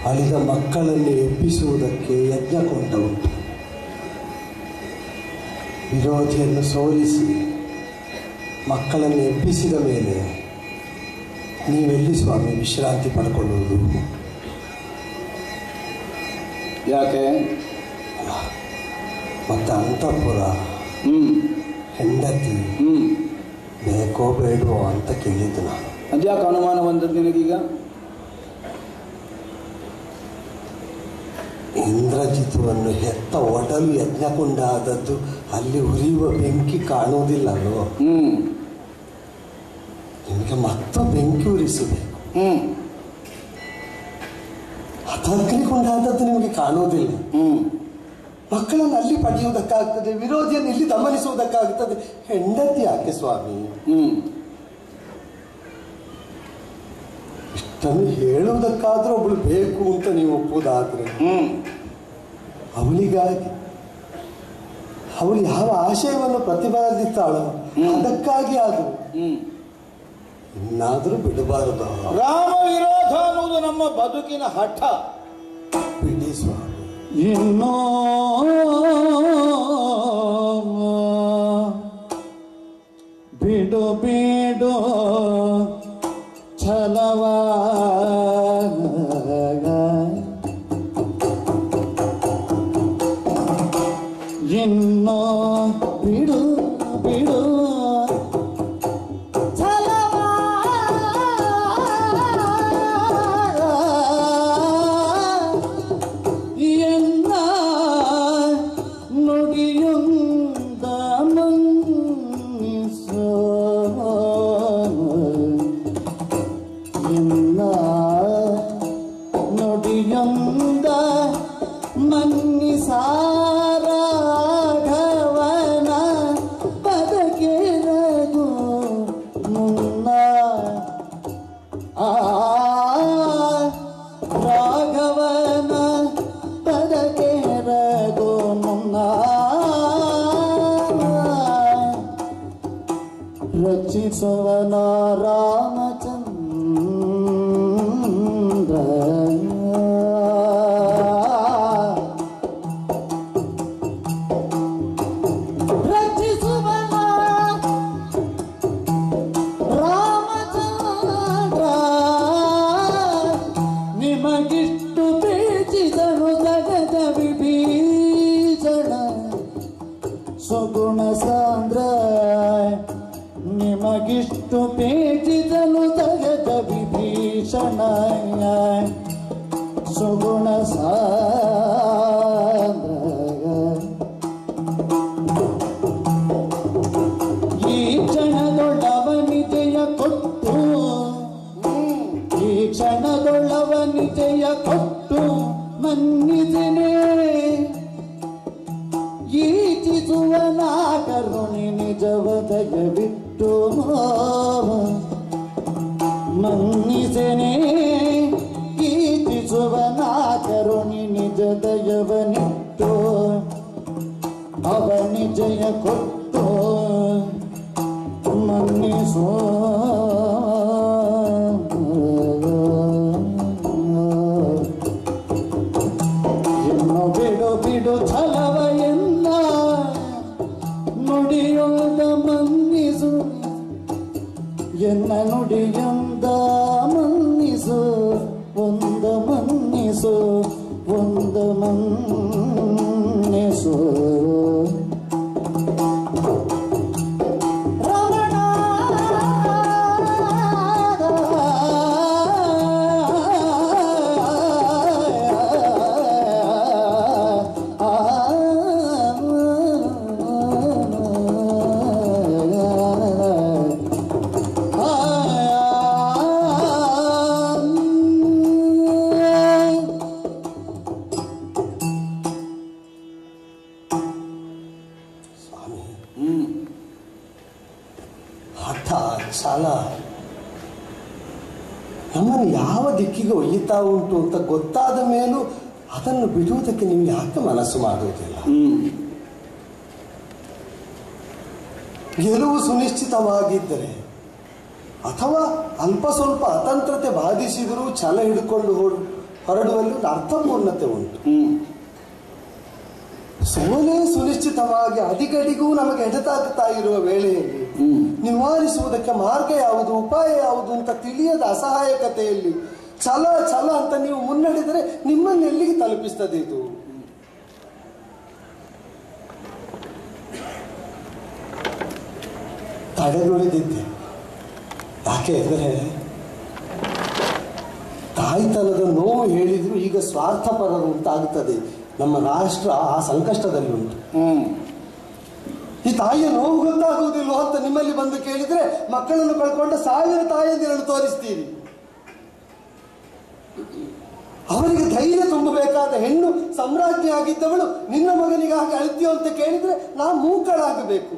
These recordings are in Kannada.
ಅಳಿದ ಮಕ್ಕಳನ್ನು ಎಬ್ಬಿಸುವುದಕ್ಕೆ ಯಜ್ಞಕೊಂಡ ಉಂಟು ವಿರೋಧಿಯನ್ನು ಸೋಲಿಸಿ ಮಕ್ಕಳನ್ನು ಎಬ್ಬಿಸಿದ ಮೇಲೆ ನೀವೆಲ್ಲಿ ಸ್ವಾಮಿ ವಿಶ್ರಾಂತಿ ಪಡ್ಕೊಳ್ಳುವುದು ಯಾಕೆ ಮತ್ತು ಅಂತಃಪುರ ಹ್ಮ್ ಹೆಂಡತಿ ಹ್ಮ್ ಬೇಕೋ ಬೇಡವೋ ಅಂತ ಕೇಳಿದ್ದು ನಾನು ಅದ್ಯಾಕೆ ಅನುಮಾನ ಬಂದದ್ದು ನಿನಗೀಗ ಇಂದ್ರಜಿತುವನ್ನು ಹೆತ್ತ ಒಡಲು ಯಜ್ಞಕೊಂಡಾದದ್ದು ಅಲ್ಲಿ ಉರಿಯುವ ಬೆಂಕಿ ಕಾಣುವುದಿಲ್ಲಲ್ಲೋ ಹ್ಮ್ ನಿಮಗೆ ಮತ್ತೆ ಬೆಂಕಿ ಉರಿಸಬೇಕು ಹ್ಮ್ ಹತಾಗ್ನಿಕೊಂಡಾದದ್ದು ನಿಮಗೆ ಕಾಣುವುದಿಲ್ಲ ಹ್ಮ್ ಮಕ್ಕಳನ್ನು ಅಲ್ಲಿ ಪಡೆಯುವುದಕ್ಕಾಗ್ತದೆ ವಿರೋಧಿಯನ್ನು ಇಲ್ಲಿ ದಮನಿಸುವುದಕ್ಕಾಗ್ತದೆ ಹೆಂಡತಿ ಯಾಕೆ ಸ್ವಾಮಿ ಹ್ಮ್ ಇಷ್ಟನ್ನು ಹೇಳುವುದಕ್ಕಾದ್ರೂ ಒಬ್ಬಳು ಬೇಕು ಅಂತ ನೀವು ಒಪ್ಪುವುದಾದ್ರೆ ಹ್ಮ್ ಅವಳಿಗಾಗಿ ಅವಳು ಯಾವ ಆಶಯವನ್ನು ಪ್ರತಿಪಾದಿಸ್ತಾಳೋ ಅದಕ್ಕಾಗಿ ಅದು ಹ್ಮ್ ಇನ್ನಾದರೂ ಬಿಡಬಾರದು ರಾಮ ವಿರೋಧ ಅನ್ನುವುದು ನಮ್ಮ ಬದುಕಿನ ಹಠ ಬಿಡಿ ಸ್ವಾಮಿ ಇನ್ನೋ ಬಿಡು ಬಿಡು ಛಲವ ಇನ್ನೋ ಬಿಡು ಬಿಡು ಎನ್ನ ನುಡಿಯುಂದ ಮನ್ನಿಸೋ ಎನ್ನ ನುಡಿಯುಂದ ಮನ್ನಿಸಾರಾಘವನ ಬದಕೆರಗು ಮುನ್ನ ಆ ರಾಘವನ ಪದಕೆರಗು ಮುನ್ನ ರಚಿಸುವನ ರಾಮಚಂದ್ರ ರಚಿಸುವನ ರಾಮಚಂದ್ರ ನಿಮಗಿಷ್ಟು ಪ್ರೀತಿಸನು ಜಗದ ವಿಭೀಷಣ ಸುಗುಣ ಸಾಂದ್ರ ನಿಮಗಿಷ್ಟು ಪ್ರೀತಿಸನು ಜಗದ ವಿಭೀಷಣ ಸುಗುಣ ಸಾಂದ್ರ ಈ ಕ್ಷಣದೊಳವನಿತೆಯ ಕೊಟ್ಟು ಈ ಕ್ಷಣದೊಳವನಿತೆಯ ಕೊಟ್ಟು ಮನ್ನಿಸನೆ ಈಚಿಸುವನ ಕರುಣಿ ನಿಜವದಯ ಬಿಟ್ಟು ಮನ್ನಿಸನೆ ಈಚಿಸುವನ ಕರುಣಿ ನಿಜ ದಯವನಿಟ್ಟು ಅವನಿ ಜಯ ಕೊಟ್ಟು ಮನ್ನಿಸೋ ಇನ್ನು ಬಿಡು ಬಿಡು ಛಲವ ಎನ್ನ ನುಡಿಯೊಂದ ಮನ್ನಿಸು ಎನ್ನ ನುಡಿಯೊಂದ ಮನ್ನಿಸು ಒಂದ ಮನ್ನಿಸು ಒಂದ ಮನ್ನಿಸು ರಮಣ ಸ್ವಾಮಿ ಹ್ಮ್ ಹಠ ಛಲ ನಮ್ಮನ್ನು ಯಾವ ದಿಕ್ಕಿಗೆ ಒಯ್ಯುತ್ತಾ ಉಂಟು ಅಂತ ಗೊತ್ತಾದ ಮೇಲೂ ಅದನ್ನು ಬಿಡುವುದಕ್ಕೆ ನೀವು ಯಾಕೆ ಮನಸ್ಸು ಮಾಡುವುದಿಲ್ಲ ಹ್ಮ್ ಗೆಲುವು ಸುನಿಶ್ಚಿತವಾಗಿದ್ದರೆ ಅಥವಾ ಅಲ್ಪ ಸ್ವಲ್ಪ ಅತಂತ್ರತೆ ಬಾಧಿಸಿದರೂ ಛಲ ಹಿಡ್ಕೊಂಡು ಹೊಡ್ ಹೊರಡುವಲ್ಲಿ ಒಂದು ಅರ್ಥಪೂರ್ಣತೆ ಉಂಟು ಹ್ಮ್ ಸೋಲೆ ಸುನಿಶ್ಚಿತವಾಗಿ ಅಡಿಗಡಿಗೂ ನಮಗೆ ಎಡೆತಾಗ್ತಾ ಇರುವ ವೇಳೆಯಲ್ಲಿ ಹ್ಮ್. ನಿವಾರಿಸುವುದಕ್ಕೆ ಮಾರ್ಗ ಯಾವುದು ಉಪಾಯ ಯಾವುದು ಅಂತ ತಿಳಿಯದ ಅಸಹಾಯಕತೆಯಲ್ಲಿ ಛಲ ಛಲ ಅಂತ ನೀವು ಮುನ್ನಡೆದರೆ ನಿಮ್ಮನ್ನು ಎಲ್ಲಿಗೆ ತಲುಪಿಸ್ತದೆ ಇದು ತಡೆದುಳಿದಿದ್ದೆ ಯಾಕೆ ಅಂದರೆ ತಾಯ್ತನದ ನೋವು ಹೇಳಿದ್ರು ಈಗ ಸ್ವಾರ್ಥಪರರು ಉಂಟಾಗುತ್ತದೆ ನಮ್ಮ ರಾಷ್ಟ್ರ ಆ ಸಂಕಷ್ಟದಲ್ಲಿ ಉಂಟು ಹ್ಮ್ ಈ ತಾಯಿಯ ನೋವು ಗೊತ್ತಾಗುವುದಿಲ್ಲ ಅಂತ ನಿಮ್ಮಲ್ಲಿ ಬಂದು ಕೇಳಿದ್ರೆ ಮಕ್ಕಳನ್ನು ಕಳ್ಕೊಂಡ ಸಾವಿರ ತಾಯಂದಿರನ್ನು ತೋರಿಸ್ತೀರಿ ಅವರಿಗೆ ಧೈರ್ಯ ತುಂಬಬೇಕಾದ ಹೆಣ್ಣು ಸಾಮ್ರಾಜ್ಞಿ ಆಗಿದ್ದವಳು ನಿನ್ನ ಮಗನಿಗಾಗಿ ಅಳ್ತೀಯೋ ಅಂತ ಕೇಳಿದ್ರೆ ನಾ ಮೂಕಳಾಗಬೇಕು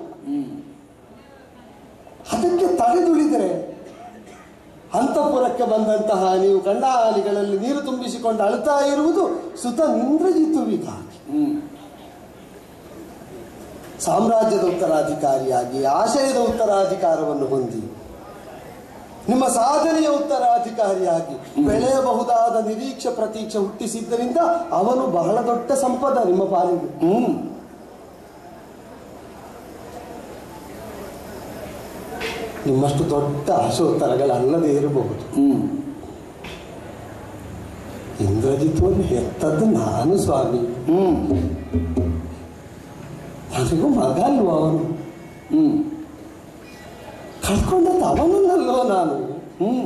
ಅದಕ್ಕೆ ತಡೆದುಳಿದರೆ ಅಂತಃಪುರಕ್ಕೆ ಬಂದಂತಹ ನೀವು ಕಂಡಾಲಿಗಳಲ್ಲಿ ನೀರು ತುಂಬಿಸಿಕೊಂಡು ಅಳ್ತಾ ಇರುವುದು ಸುತ ನಿಂದ್ರಜಿತುವಿಗಾಗಿ ಹ್ಮ್ ಸಾಮ್ರಾಜ್ಯದ ಉತ್ತರಾಧಿಕಾರಿಯಾಗಿ ಆಶಯದ ಉತ್ತರಾಧಿಕಾರವನ್ನು ಹೊಂದಿ ನಿಮ್ಮ ಸಾಧನೆಯ ಉತ್ತರಾಧಿಕಾರಿಯಾಗಿ ಬೆಳೆಯಬಹುದಾದ ನಿರೀಕ್ಷೆ ಪ್ರತೀಕ್ಷೆ ಹುಟ್ಟಿಸಿದ್ದರಿಂದ ಅವನು ಬಹಳ ದೊಡ್ಡ ಸಂಪದ ನಿಮ್ಮ ಪಾಲಿಗೆ ಹ್ಮ್ ನಿಮ್ಮಷ್ಟು ದೊಡ್ಡ ಆಶೋತ್ತರಗಳಲ್ಲದೆ ಇರಬಹುದು ಹ್ಮ್ ಇಂದ್ರಜಿತ್ವನ್ನು ಹೆತ್ತದ್ದು ನಾನು ಸ್ವಾಮಿ ಹ್ಮ್ ನನಗೂ ಮಗ ಅಲ್ವಾ ಅವನು ಹ್ಮ್ ಕಳ್ಕೊಂಡದ್ದು ಅವನನ್ನಲ್ಲೋ ನಾನು ಹ್ಮ್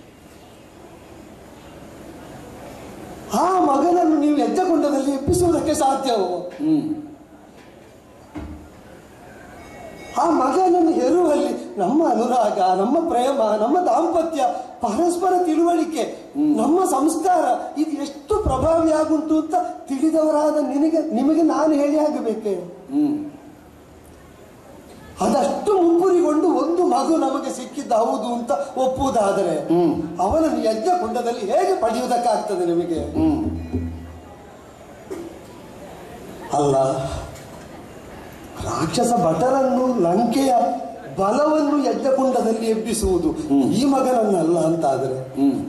ಆ ಮಗನನ್ನು ನೀವು ಹೆಜ್ಜೆಕೊಂಡದಲ್ಲಿ ಎಬ್ಬಿಸುವುದಕ್ಕೆ ಸಾಧ್ಯವೋ ಹ್ಮ್ ಆ ಮಗನನ್ನು ಹೆರುವಲ್ಲಿ ನಮ್ಮ ಅನುರಾಗ ನಮ್ಮ ಪ್ರೇಮ ನಮ್ಮ ದಾಂಪತ್ಯ ಪರಸ್ಪರ ತಿಳುವಳಿಕೆ ನಮ್ಮ ಸಂಸ್ಕಾರ ಇದು ಎಷ್ಟು ಪ್ರಭಾವಿಯಾಗುಂಟು ಅಂತ ತಿಳಿದವರಾದ ನಿನಗೆ ನಿಮಗೆ ನಾನು ಹೇಳಿ ಆಗಬೇಕೆ ಹ್ಮ್ ಅದಷ್ಟು ಮುಪ್ಪುರಿಗೊಂಡು ಒಂದು ಮಗು ನಮಗೆ ಸಿಕ್ಕಿದ್ದ ಹೌದು ಅಂತ ಒಪ್ಪುವುದಾದರೆ ಹ್ಮ್. ಅವನನ್ನು ಯಜ್ಞ ಕುಂಡದಲ್ಲಿ ಹೇಗೆ ಪಡೆಯುವುದಕ್ಕಾಗ್ತದೆ ನಿಮಗೆ ಹ್ಮ್ ಅಲ್ಲ ರಾಕ್ಷಸ ಭಟರನ್ನು ಲಂಕೆಯ ಬಲವನ್ನು ಯಜ್ಞಕುಂಡದಲ್ಲಿ ಎಬ್ಬಿಸುವುದು ಈ ಮಗನನ್ನಲ್ಲ ಅಂತಾದರೆ ಹ್ಮ್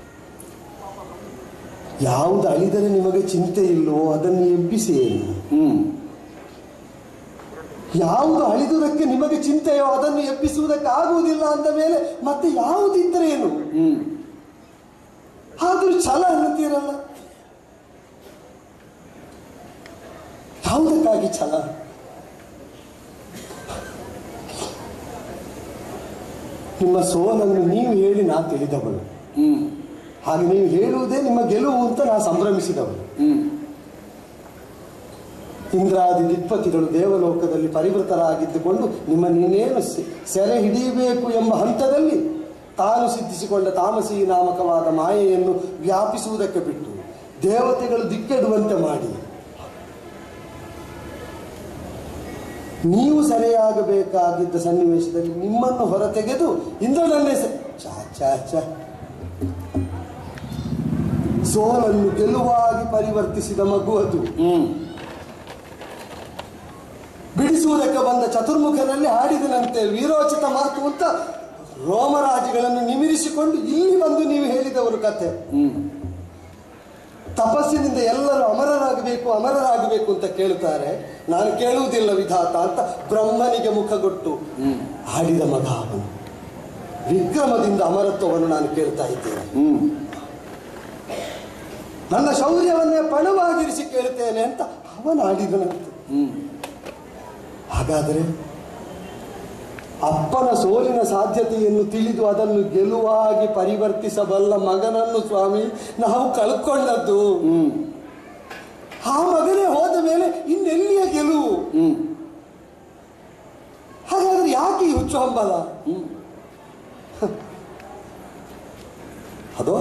ಯಾವುದು ಅಳಿದರೆ ನಿಮಗೆ ಚಿಂತೆ ಇಲ್ಲವೋ ಅದನ್ನು ಎಬ್ಬಿಸಿ ಏನು ಹ್ಮ್ ಯಾವುದು ಅಳಿದುದಕ್ಕೆ ನಿಮಗೆ ಚಿಂತೆಯೋ ಅದನ್ನು ಎಬ್ಬಿಸುವುದಕ್ಕೆ ಆಗುವುದಿಲ್ಲ ಅಂದ ಮೇಲೆ ಮತ್ತೆ ಯಾವುದಿದ್ದರೇನು ಹ್ಮ್ ಆದರೂ ಛಲ ಅನ್ನುತ್ತೀರಲ್ಲ ಯಾವುದಕ್ಕಾಗಿ ಛಲ ನಿಮ್ಮ ಸೋಲನ್ನು ನೀವು ಹೇಳಿ ನಾ ತಿಳಿದವಳು ಹ್ಮ್ ಹಾಗೆ ನೀವು ಹೇಳುವುದೇ ನಿಮ್ಮ ಗೆಲುವು ಅಂತ ನಾ ಸಂಭ್ರಮಿಸಿದವಳು ಹ್ಮ್ ಇಂದ್ರಾದಿ ದಿಕ್ಪತಿಗಳು ದೇವಲೋಕದಲ್ಲಿ ಪರಿವೃತರಾಗಿದ್ದುಕೊಂಡು ನಿಮ್ಮನ್ನೇನು ಸೆ- ಸೆರೆ ಹಿಡಿಯಬೇಕು ಎಂಬ ಹಂತದಲ್ಲಿ ತಾನು ಸಿದ್ಧಿಸಿಕೊಂಡ ತಾಮಸಿ ನಾಮಕವಾದ ಮಾಯೆಯನ್ನು ವ್ಯಾಪಿಸುವುದಕ್ಕೆ ಬಿಟ್ಟು ದೇವತೆಗಳು ದಿಕ್ಕೆಡುವಂತೆ ಮಾಡಿ ನೀವು ಸೆರೆಯಾಗಬೇಕಾಗಿದ್ದ ಸನ್ನಿವೇಶದಲ್ಲಿ ನಿಮ್ಮನ್ನು ಹೊರತೆಗೆದು ಇಂದ್ರನನ್ನೇ ಸೆ- ಛ, ಛ, ಛ. ಸೋಲನ್ನು ಗೆಲುವಾಗಿ ಪರಿವರ್ತಿಸಿದ ಮಗು ಅದು ಹ್ಮ್ ಬಿಡಿಸುವುದಕ್ಕೆ ಬಂದ ಚತುರ್ಮುಖನಲ್ಲಿ ಹಾಡಿದನಂತೆ ವೀರೋಚಿತ ಮಾತು ಅಂತ ರೋಮರಾಜಿಗಳನ್ನು ನಿಮಿರಿಸಿಕೊಂಡು ಇಲ್ಲಿ ಬಂದು ನೀವು ಹೇಳಿದವರು ಕಥೆ ಹ್ಮ್ ತಪಸ್ಸಿನಿಂದ ಎಲ್ಲರೂ ಅಮರರಾಗಬೇಕು ಅಮರರಾಗಬೇಕು ಅಂತ ಕೇಳುತ್ತಾರೆ ನಾನು ಕೇಳುವುದಿಲ್ಲ ವಿಧಾತ ಅಂತ ಬ್ರಹ್ಮನಿಗೆ ಮುಖಗೊಟ್ಟು ಹ್ಮ್ ಹಾಡಿದ ಮಗ ಅವನು ವಿಕ್ರಮದಿಂದ ಅಮರತ್ವವನ್ನು ನಾನು ಕೇಳ್ತಾ ಇದ್ದೇನೆ ಹ್ಮ್ ನನ್ನ ಶೌರ್ಯವನ್ನೇ ಪಣವಾಗಿರಿಸಿ ಕೇಳುತ್ತೇನೆ ಅಂತ ಅವನು ಆಡಿದನಂತೆ ಹ್ಮ್ ಹಾಗಾದರೆ ಅಪ್ಪನ ಸೋಲಿನ ಸಾಧ್ಯತೆಯನ್ನು ತಿಳಿದು ಅದನ್ನು ಗೆಲುವಾಗಿ ಪರಿವರ್ತಿಸಬಲ್ಲ ಮಗನನ್ನು ಸ್ವಾಮಿ ನಾವು ಕಳ್ಕೊಂಡದ್ದು ಹ್ಮ್ ಆ ಮಗನೇ ಹೋದ ಮೇಲೆ ಇನ್ನೆಲ್ಲಿಯ ಗೆಲುವು ಹ್ಮ್ ಹಾಗಾದ್ರೆ ಯಾಕೆ ಈ ಹುಚ್ಚು ಹಂಬಲ ಹ್ಮ್ ಅದು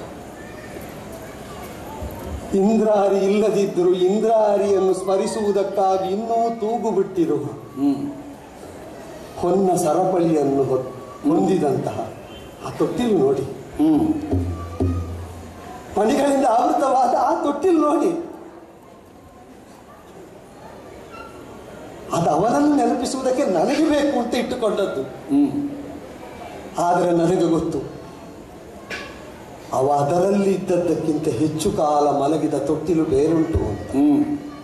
ಇಂದ್ರಾರಿ ಇಲ್ಲದಿದ್ದರೂ ಇಂದ್ರಾರಿಯನ್ನು ಸ್ಮರಿಸುವುದಕ್ಕಾಗಿ ಇನ್ನೂ ತೂಗು ಬಿಟ್ಟಿರುವ ಹ್ಮ್ ಹೊನ್ನ ಸರಪಳಿಯನ್ನು ಹೊ- ಹೊಂದಿದಂತಹ ಆ ತೊಟ್ಟಿಲು ನೋಡಿ ಹ್ಮ್ ಮಣಿಗಳಿಂದ ಆವೃತವಾದ ಆ ತೊಟ್ಟಿಲು ನೋಡಿ ಅದು ಅವನನ್ನು ನೆನಪಿಸುವುದಕ್ಕೆ ನನಗೆ ಬೇಕು ಅಂತ ಇಟ್ಟುಕೊಂಡದ್ದು ಹ್ಮ್ ಆದರೆ ನನಗೆ ಗೊತ್ತು ಅವ ಅದರಲ್ಲಿ ಇದ್ದದ್ದಕ್ಕಿಂತ ಹೆಚ್ಚು ಕಾಲ ಮಲಗಿದ ತೊಟ್ಟಿಲು ಬೇರುಂಟು ಅಂತ ಹ್ಮ್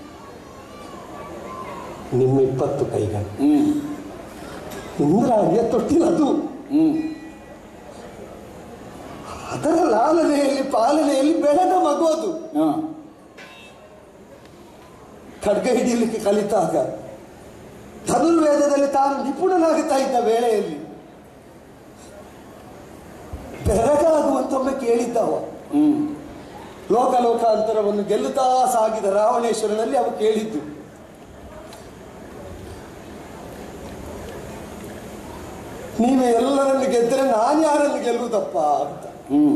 ನಿಮ್ಮ ಇಪ್ಪತ್ತು ಕೈಗಳು ಹ್ಮ್ ಇಂದ್ರಾಣಿಯ ತೊಟ್ಟಿಲದು ಹ್ಮ್ ಅದರ ಲಾಲನೆಯಲ್ಲಿ ಪಾಲನೆಯಲ್ಲಿ ಬೆಳೆದ ಮಗು ಅದು ಹಾ ಖಡ್ಗ ಹಿಡಿಯಲಿಕ್ಕೆ ಕಲಿತಾಗ ಧನುರ್ವೇದದಲ್ಲಿ ತಾನು ನಿಪುಣನಾಗುತ್ತಾ ಇದ್ದ ವೇಳೆಯಲ್ಲಿ ಬೆರಗಾಗುವಂತೊಮ್ಮೆ ಕೇಳಿದ್ದವ ಹ್ಮ್ ಲೋಕ ಲೋಕಾಂತರವನ್ನು ಗೆಲ್ಲುತ್ತಾ ಸಾಗಿದ ರಾವಣೇಶ್ವರನಲ್ಲಿ ಅವ ಕೇಳಿದ್ದು ನೀವೇ ಎಲ್ಲರನ್ನು ಗೆದ್ದರೆ ನಾನು ಯಾರನ್ನು ಗೆಲ್ಲುವುದಪ್ಪ ಅಂತ ಹ್ಮ್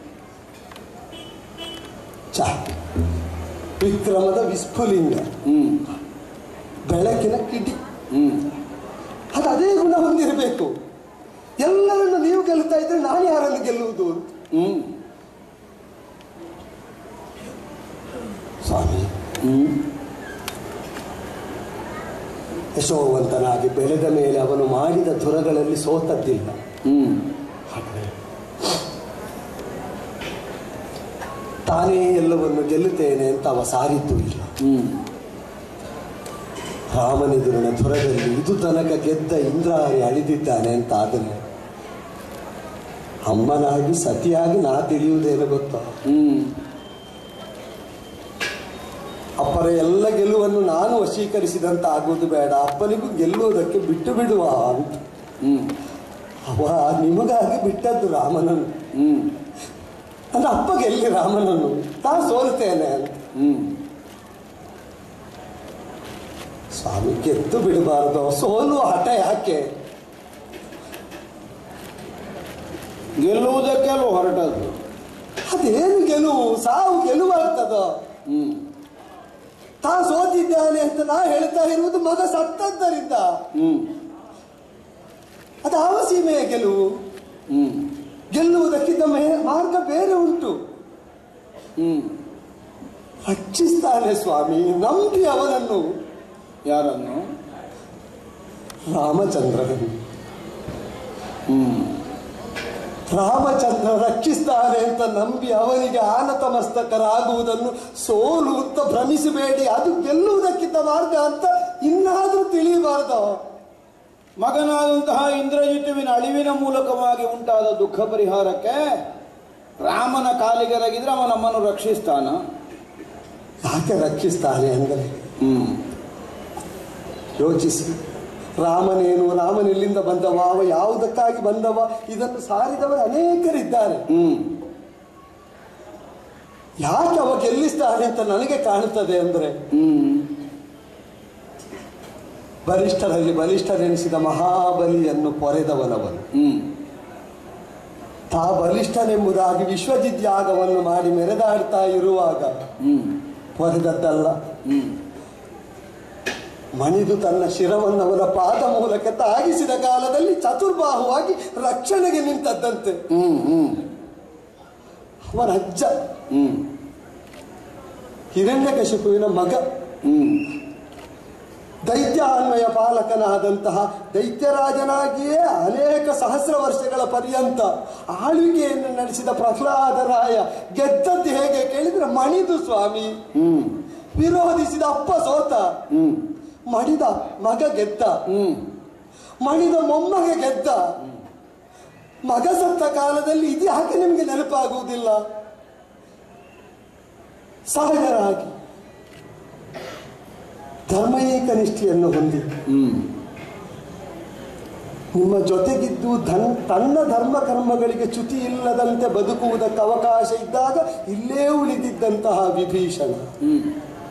ಚ ವಿಕ್ರಮದ ವಿಸ್ಫುಲಿಂಗ ಹ್ಮ್ ಬೆಳಕಿನ ಕಿಟಿ ಹ್ಮ್ ಅದು ಅದೇ ಗುಣ ಹೊಂದಿರಬೇಕು ಎಲ್ಲರನ್ನು ನೀವು ಗೆಲ್ತಾ ಇದ್ರೆ ನಾನು ಯಾರನ್ನು ಗೆಲ್ಲುವುದು ಅಂತ ಹ್ಮ್ ಸ್ವಾಮಿ ಹ್ಮ್ ಯಶೋವಂತನಾಗಿ ಬೆಳೆದ ಮೇಲೆ ಅವನು ಮಾಡಿದ ದುರಗಳಲ್ಲಿ ಸೋತದ್ದಿಲ್ಲ ಹ್ಮ್ ಹಾಗೆ ತಾನೇ ಎಲ್ಲವನ್ನು ಗೆಲ್ಲುತ್ತೇನೆ ಅಂತ ಅವ ಸಾರಿದ್ದು ಇಲ್ಲ ಹ್ಮ್ ರಾಮನೆದುರಿನ ಧುರದಲ್ಲಿ ಇದು ತನಕ ಗೆದ್ದ ಇಂದ್ರಾರಿ ಅಳಿದಿದ್ದಾನೆ ಅಂತ ಆದರೆ ಅಮ್ಮನಾಗಿ ಸತಿಯಾಗಿ ನಾ ತಿಳಿಯುವುದೇನು ಗೊತ್ತಾ ಹ್ಮ್ ಅಪ್ಪರ ಎಲ್ಲ ಗೆಲುವನ್ನು ನಾನು ವಶೀಕರಿಸಿದಂತ ಆಗುವುದು ಬೇಡ ಅಪ್ಪನಿಗೂ ಗೆಲ್ಲುವುದಕ್ಕೆ ಬಿಟ್ಟು ಬಿಡುವ ಅಂತ ಹ್ಮ್ ಅವ ನಿಮಗಾಗಿ ಬಿಟ್ಟದ್ದು ರಾಮನನ್ನು ಹ್ಮ್ ಅಂದ್ರೆ ಅಪ್ಪ ಗೆಲ್ಲಿ ರಾಮನನ್ನು ನಾ ಸೋಲ್ತೇನೆ ಅಂತ ಹ್ಮ್ ಸ್ವಾಮಿ ಗೆದ್ದು ಬಿಡಬಾರದು ಸೋಲುವ ಹಠ ಯಾಕೆ ಗೆಲ್ಲುವುದಕ್ಕೆ ಅಲ್ವ ಹೊರಟದ್ದು ಅದೇನು ಗೆಲುವು ಸಾವು ಗೆಲುವಾಗ್ತದ ಹ್ಮ್ ತಾ ಸೋತಿದ್ದಾನೆ ಅಂತ ನಾ ಹೇಳ್ತಾ ಇರುವುದು ಮಗ ಸತ್ತದ್ದರಿಂದ ಹ್ಮ್ ಅದು ಯಾವ ಸೀಮೆಯ ಗೆಲುವು ಹ್ಮ್ ಗೆಲ್ಲುವುದಕ್ಕಿಂತ ಮೇ- ಮಾರ್ಗ ಬೇರೆ ಉಂಟು ಹ್ಮ್ ರಕ್ಷಿಸ್ತಾನೆ ಸ್ವಾಮಿ ನಂಬಿ ಅವನನ್ನು ಯಾರನ್ನು ರಾಮಚಂದ್ರನನ್ನು ಹ್ಮ್ ರಾಮಚಂದ್ರ ರಕ್ಷಿಸ್ತಾನೆ ಅಂತ ನಂಬಿ ಅವನಿಗೆ ಆನತ ಮಸ್ತಕರಾಗುವುದನ್ನು ಸೋಲು ಅಂತ ಭ್ರಮಿಸಬೇಡಿ ಅದು ಗೆಲ್ಲುವುದಕ್ಕಿಂತ ಮಾರ್ಗ ಅಂತ ಇನ್ನಾದ್ರೂ ತಿಳಿಯಬಾರ್ದು ಮಗನಾದಂತಹ ಇಂದ್ರಜಿತುವಿನ ಅಳಿವಿನ ಮೂಲಕವಾಗಿ ಉಂಟಾದ ದುಃಖ ಪರಿಹಾರಕ್ಕೆ ರಾಮನ ಕಾಲಿಗೆರಗಿದ್ರೆ ಅವನ ನಮ್ಮನ್ನು ರಕ್ಷಿಸ್ತಾನ ಯಾಕೆ ರಕ್ಷಿಸ್ತಾನೆ ಅಂದರೆ ಹ್ಮ್ ಯೋಚಿಸಿ ರಾಮನೇನು ರಾಮನೆಲ್ಲಿಂದ ಬಂದವ ಅವ ಯಾವುದಕ್ಕಾಗಿ ಬಂದವ ಇದನ್ನು ಸಾರಿದವರು ಅನೇಕರಿದ್ದಾರೆ ಹ್ಮ್ ಯಾಕೆ ಅವ ಗೆಲ್ಲಿಸ್ತಾನೆ ಅಂತ ನನಗೆ ಕಾಣುತ್ತದೆ ಅಂದರೆ ಹ್ಮ್ ಬಲಿಷ್ಠರಲ್ಲಿ ಬಲಿಷ್ಠನೆನಿಸಿದ ಮಹಾಬಲಿಯನ್ನು ಪೊರೆದವನವನು ಹ್ಮ್ ತಾ ಬಲಿಷ್ಠನೆಂಬುದಾಗಿ ವಿಶ್ವಜಿದ್ಯಾಗವನ್ನು ಮಾಡಿ ಮೆರೆದಾಡ್ತಾ ಇರುವಾಗ ಹ್ಮ್ ಪೊರೆದದ್ದಲ್ಲ ಹ್ಮ್ ಮಣಿದು ತನ್ನ ಶಿರವನ್ನು ಅವನ ಪಾದ ಮೂಲಕ ತಾಗಿಸಿದ ಕಾಲದಲ್ಲಿ ಚತುರ್ಬಾಹುವಾಗಿ ರಕ್ಷಣೆಗೆ ನಿಂತದ್ದಂತೆ ಹ್ಮ್ ಹ್ಮ್ ಅವನ ಅಜ್ಜ ಹ್ಮ್ ಹಿರಣ್ಯಕಶಿಪುವಿನ ಮಗ ಹ್ಮ್ ದೈತ್ಯಾನ್ವಯ ಪಾಲಕನಾದಂತಹ ದೈತ್ಯರಾಜನಾಗಿಯೇ ಅನೇಕ ಸಹಸ್ರ ವರ್ಷಗಳ ಪರ್ಯಂತ ಆಳ್ವಿಕೆಯನ್ನು ನಡೆಸಿದ ಪ್ರಹ್ಲಾದರಾಯ ಗೆದ್ದದ್ದು ಹೇಗೆ ಕೇಳಿದ್ರೆ ಮಣಿದು ಸ್ವಾಮಿ ಹ್ಮ್ ವಿರೋಧಿಸಿದ ಅಪ್ಪ ಸೋತ ಹ್ಮ್ ಮಣಿದ ಮಗ ಗೆದ್ದ ಹ್ಮ್ ಮಣಿದ ಮೊಮ್ಮಗ ಗೆದ್ದ ಮಗ ಸತ್ತ ಕಾಲದಲ್ಲಿ ಇದು ಯಾಕೆ ನಿಮಗೆ ನೆನಪಾಗುವುದಿಲ್ಲ ಸಹಜರಾಗಿ ಧರ್ಮೈಕ ನಿಷ್ಠೆಯನ್ನು ಹೊಂದಿ ಹ್ಮ್ ನಿಮ್ಮ ಜೊತೆಗಿದ್ದು ಧನ್ ತನ್ನ ಧರ್ಮ ಕರ್ಮಗಳಿಗೆ ಚ್ಯುತಿ ಇಲ್ಲದಂತೆ ಬದುಕುವುದಕ್ಕೆ ಅವಕಾಶ ಇದ್ದಾಗ ಇಲ್ಲೇ ಉಳಿದಿದ್ದಂತಹ ವಿಭೀಷಣ ಹ್ಮ್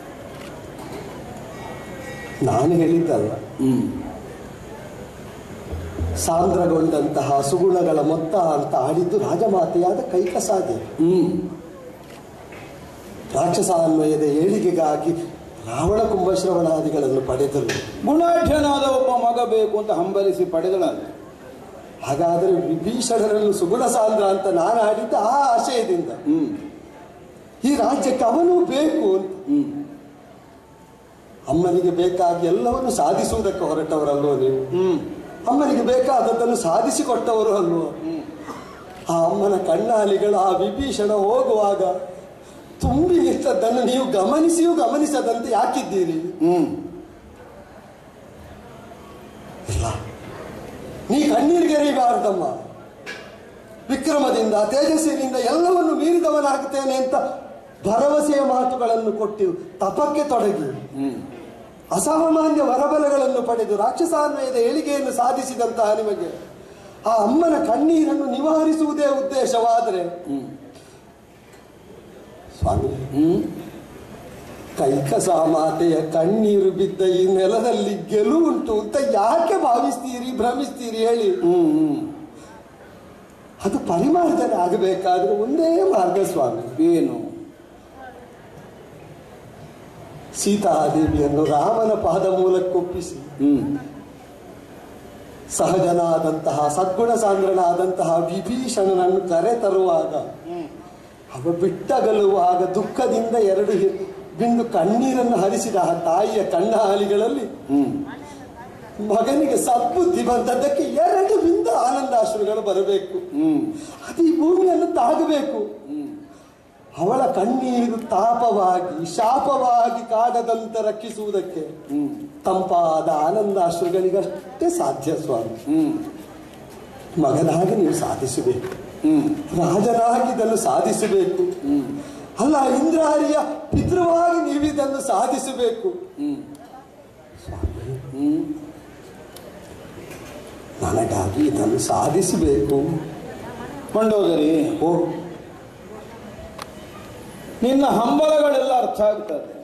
ನಾನು ಹೇಳಿದ್ದಲ್ಲ ಹ್ಮ್ ಸಾಂದ್ರಗೊಂಡಂತಹ ಸುಗುಣಗಳ ಮೊತ್ತ ಅಂತ ಆಡಿದ್ದು ರಾಜಮಾತೆಯಾದ ಕೈಕಸಾದೆ ಹ್ಮ್ ರಾಕ್ಷಸಾನ್ವಯದ ಏಳಿಗೆಗಾಗಿ ರಾವಣ ಕುಂಭಶ್ರವಣಾದಿಗಳನ್ನು ಪಡೆದರು ಗುಣಾಢ್ಯನಾದ ಒಬ್ಬ ಮಗ ಬೇಕು ಅಂತ ಹಂಬಲಿಸಿ ಪಡೆದಳಂತೆ ಹಾಗಾದರೆ ವಿಭೀಷಣರನ್ನು ಸುಗುಣ ಸಾಂದ್ರ ಅಂತ ನಾನು ಆಡಿದ್ದ ಆ ಆಶಯದಿಂದ ಹ್ಮ್ ಈ ರಾಜ್ಯಕ್ಕೆ ಅವನು ಬೇಕು ಅಂತ ಹ್ಮ್ ಅಮ್ಮನಿಗೆ ಬೇಕಾಗಿ ಎಲ್ಲವನ್ನು ಸಾಧಿಸುವುದಕ್ಕೆ ಹೊರಟವರಲ್ವೋ ನೀವು ಹ್ಮ್ ಅಮ್ಮನಿಗೆ ಬೇಕಾದದ್ದನ್ನು ಸಾಧಿಸಿಕೊಟ್ಟವರು ಅಲ್ವೋ ಹ್ಮ್ ಆ ಅಮ್ಮನ ಕಣ್ಣಾಲಿಗಳು ಆ ವಿಭೀಷಣ ಹೋಗುವಾಗ ತುಂಬಿ ನಿಂತದ್ದನ್ನು ನೀವು ಗಮನಿಸಿಯೂ ಗಮನಿಸದಂತೆ ಯಾಕಿದ್ದೀರಿ ಹ್ಮ್ ಇಲ್ಲ ನೀ ಕಣ್ಣೀರಿಗೆರೆಯಬಾರದಮ್ಮ ವಿಕ್ರಮದಿಂದ ತೇಜಸ್ಸಿನಿಂದ ಎಲ್ಲವನ್ನು ಮೀರಿದವನಾಗುತ್ತೇನೆ ಅಂತ ಭರವಸೆಯ ಮಾತುಗಳನ್ನು ಕೊಟ್ಟು ತಪಕ್ಕೆ ತೊಡಗಿ ಹ್ಮ್ ಅಸಾಮಾನ್ಯ ವರಬಲಗಳನ್ನು ಪಡೆದು ರಾಕ್ಷಸಾನ್ವಯದ ಏಳಿಗೆಯನ್ನು ಸಾಧಿಸಿದಂತಹ ನಿಮಗೆ ಆ ಅಮ್ಮನ ಕಣ್ಣೀರನ್ನು ನಿವಾರಿಸುವುದೇ ಉದ್ದೇಶವಾದರೆ ಹ್ಮ್ ಸ್ವಾಮಿ ಹ್ಮ್ ಕೈಕಸ ಮಾತೆಯ ಕಣ್ಣೀರು ಬಿದ್ದ ಈ ನೆಲದಲ್ಲಿ ಗೆಲುವುಂಟು ಅಂತ ಯಾಕೆ ಭಾವಿಸ್ತೀರಿ ಭ್ರಮಿಸ್ತೀರಿ ಹೇಳಿ ಹ್ಮ್ ಹ್ಮ್ ಅದು ಪರಿಮಾರ್ಜನೆ ಆಗಬೇಕಾದ್ರೆ ಒಂದೇ ಮಾರ್ಗ ಸ್ವಾಮಿ ಏನು ಸೀತಾದೇವಿಯನ್ನು ರಾಮನ ಪಾದ ಮೂಲಕ್ಕೊಪ್ಪಿಸಿ ಹ್ಮ್ ಸಹಜನಾದಂತಹ ಸದ್ಗುಣ ಸಾಂದ್ರನಾದಂತಹ ವಿಭೀಷಣನನ್ನು ಕರೆ ತರುವಾಗ ಅವ ಬಿಟ್ಟಗಲುವಾಗ ದುಃಖದಿಂದ ಎರಡು ಹಿ- ಬಿಂದು ಕಣ್ಣೀರನ್ನು ಹರಿಸಿದ ಆ ತಾಯಿಯ ಕಣ್ಣಾಲಿಗಳಲ್ಲಿ ಹ್ಮ್ ಮಗನಿಗೆ ಸದ್ಬುದ್ಧಿ ಬಂದದ್ದಕ್ಕೆ ಎರಡು ಬಿಂದು ಆನಂದಾಶ್ರುಗಳು ಬರಬೇಕು ಹ್ಮ್ ಅದು ಈ ಭೂಮಿಯನ್ನು ತಾಗಬೇಕು ಹ್ಮ್ ಅವಳ ಕಣ್ಣೀರು ತಾಪವಾಗಿ ಶಾಪವಾಗಿ ಕಾಡದಂತೆ ರಕ್ಷಿಸುವುದಕ್ಕೆ ಹ್ಮ್ ತಂಪಾದ ಆನಂದಾಶ್ರುಗಳಿಗಷ್ಟೇ ಸಾಧ್ಯ ಸ್ವಾಮಿ ಹ್ಮ್ ಮಗನಾಗಿ ನೀವು ಸಾಧಿಸಬೇಕು ಹ್ಮ್ ರಾಜನಾಗಿ ಇದನ್ನು ಸಾಧಿಸಬೇಕು ಹ್ಮ್ ಅಲ್ಲ ಇಂದ್ರಹರಿಯ ಪಿತೃವಾಗಿ ನೀವು ಇದನ್ನು ಸಾಧಿಸಬೇಕು ಹ್ಮ್ ಹ್ಮ್ ನನಗಾಗಿ ಇದನ್ನು ಸಾಧಿಸಬೇಕು ಮಂಡೋದರಿ ಓ ನಿನ್ನ ಹಂಬಲಗಳೆಲ್ಲ ಅರ್ಥ ಆಗ್ತದೆ